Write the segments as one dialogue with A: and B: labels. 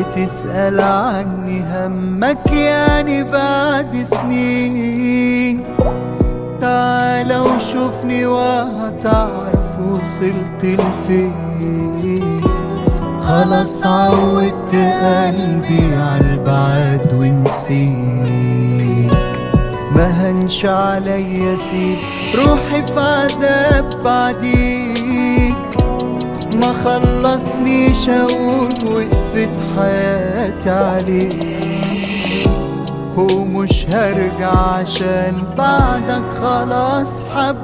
A: بتسأل عني همك يعني بعد سنين تعال وشوفني وهتعرف وصلت لفين خلاص عودت قلبي عالبعد ونسيك ما هنش عليا سيب روحي في عذاب بعديك ما خلصنيش اقول وقفت حياتي عليك ومش هرجع عشان بعدك خلاص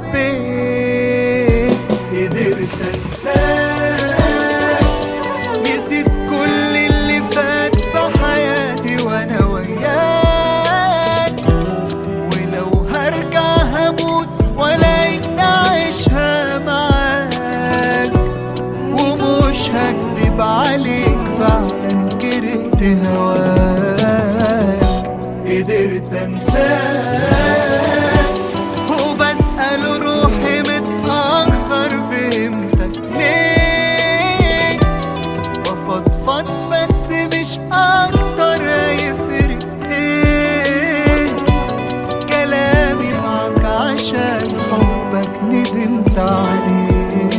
A: حبيت قدرت انساك نسيت كل اللي فات في حياتي وانا وياك ولو هرجع هموت ولا اني اعيشها معاك ومش هكدب عليك فعلا كرهت هواك قدرت انساك وبسأل روحي متأخر فهمتك ليه بفضفض بس مش اكتر هيفرق ايه كلامي معاك عشان حبك ندمت عليه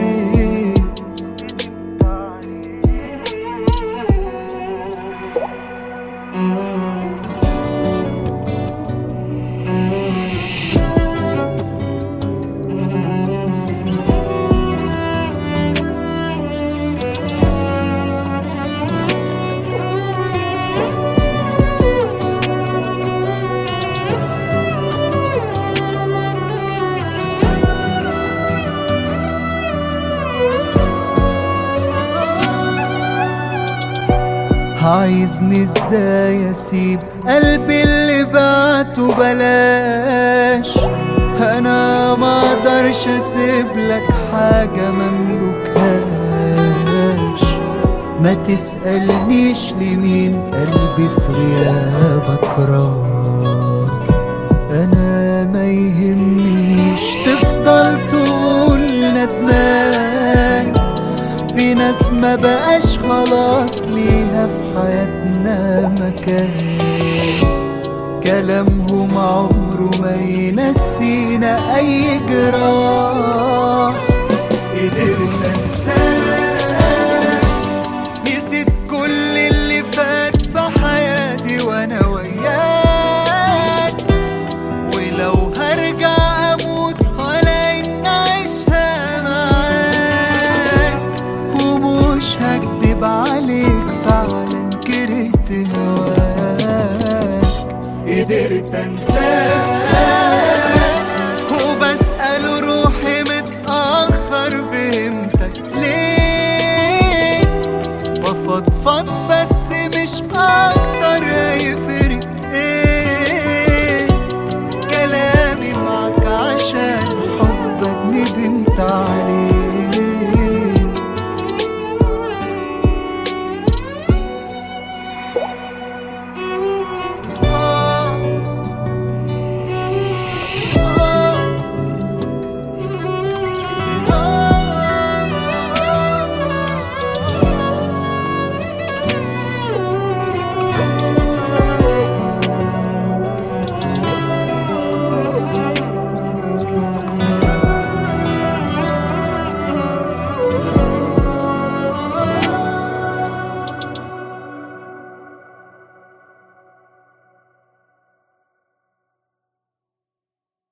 A: عايزني ازاي اسيب قلبي اللي بعته بلاش انا ما اقدرش اسيب لك حاجة مملكهاش ما تسألنيش لمين قلبي في غيابك راح انا ما يهمنيش تفضل تقول ندمان في ناس ما بقاش خلاص ليها في حياتنا مكان كلامهم عمره ما ينسينا اي جراح قدرت انساك نسيت كل اللي فات في حياتي وانا وياك ولو هرجع اموت ولا ان اعيشها معاك ومش هكدب عليك فعلا كرهت هواك قدرت انساك